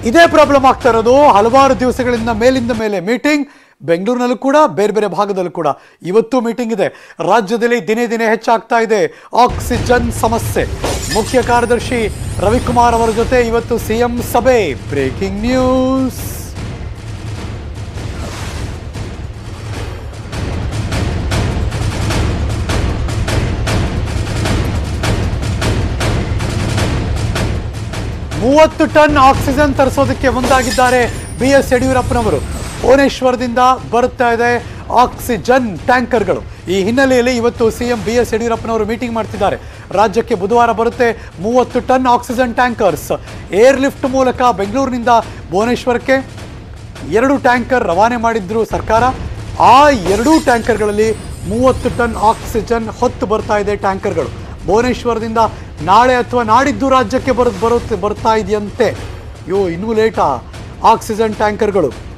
ಇದೇ ಪ್ರಾಬ್ಲಮ್ ಆಗ್ತಾ ಇರೋದು ಹಲವಾರು ದಿವಸಗಳಿಂದ ಮೇಲಿಂದ ಮೇಲೆ ಮೀಟಿಂಗ್ ಬೆಂಗಳೂರಿನಲ್ಲೂ ಕೂಡ ಬೇರೆ ಬೇರೆ ಭಾಗದಲ್ಲೂ ಕೂಡ ಇವತ್ತು ಮೀಟಿಂಗ್ ಇದೆ ರಾಜ್ಯದಲ್ಲಿ ದಿನೇ ದಿನೇ ಹೆಚ್ಚಾಗ್ತಾ ಇದೆ ಆಕ್ಸಿಜನ್ ಸಮಸ್ಯೆ ಮುಖ್ಯ ಕಾರ್ಯದರ್ಶಿ ರವಿಕುಮಾರ್ ಅವರ ಜೊತೆ ಇವತ್ತು ಸಿಎಂ ಸಭೆ ಬ್ರೇಕಿಂಗ್ ನ್ಯೂಸ್ ಮೂವತ್ತು ಟನ್ ಆಕ್ಸಿಜನ್ ತರಿಸೋದಕ್ಕೆ ಮುಂದಾಗಿದ್ದಾರೆ ಬಿ ಎಸ್ ಯಡಿಯೂರಪ್ಪನವರು ಭುವನೇಶ್ವರದಿಂದ ಬರುತ್ತಾ ಇದೆ ಆಕ್ಸಿಜನ್ ಟ್ಯಾಂಕರ್ಗಳು ಈ ಹಿನ್ನೆಲೆಯಲ್ಲಿ ಇವತ್ತು ಸಿಎಂ ಬಿ ಎಸ್ ಯಡಿಯೂರಪ್ಪನವರು ಮೀಟಿಂಗ್ ಮಾಡ್ತಿದ್ದಾರೆ ರಾಜ್ಯಕ್ಕೆ ಬುಧವಾರ ಬರುತ್ತೆ ಮೂವತ್ತು ton oxygen tankers air lift ಮೂಲಕ ಬೆಂಗಳೂರಿನಿಂದ ಭುವನೇಶ್ವರಕ್ಕೆ ಎರಡು ಟ್ಯಾಂಕರ್ ರವಾನೆ ಮಾಡಿದ್ರು ಸರ್ಕಾರ ಆ ಎರಡೂ ಟ್ಯಾಂಕರ್ಗಳಲ್ಲಿ ಮೂವತ್ತು ಟನ್ ಆಕ್ಸಿಜನ್ ಹೊತ್ತು ಬರ್ತಾ ಇದೆ ಟ್ಯಾಂಕರ್ಗಳು ಭುವನೇಶ್ವರದಿಂದ ನಾಳೆ ಅಥವಾ ನಾಡಿದ್ದು ರಾಜ್ಯಕ್ಕೆ ಬರ್ ಬರುತ್ತೆ ಬರ್ತಾ ಇದೆಯಂತೆ ಅಯ್ಯೋ ಇನ್ನೂ ಲೇಟಾ ಆಕ್ಸಿಜನ್ ಟ್ಯಾಂಕರ್ಗಳು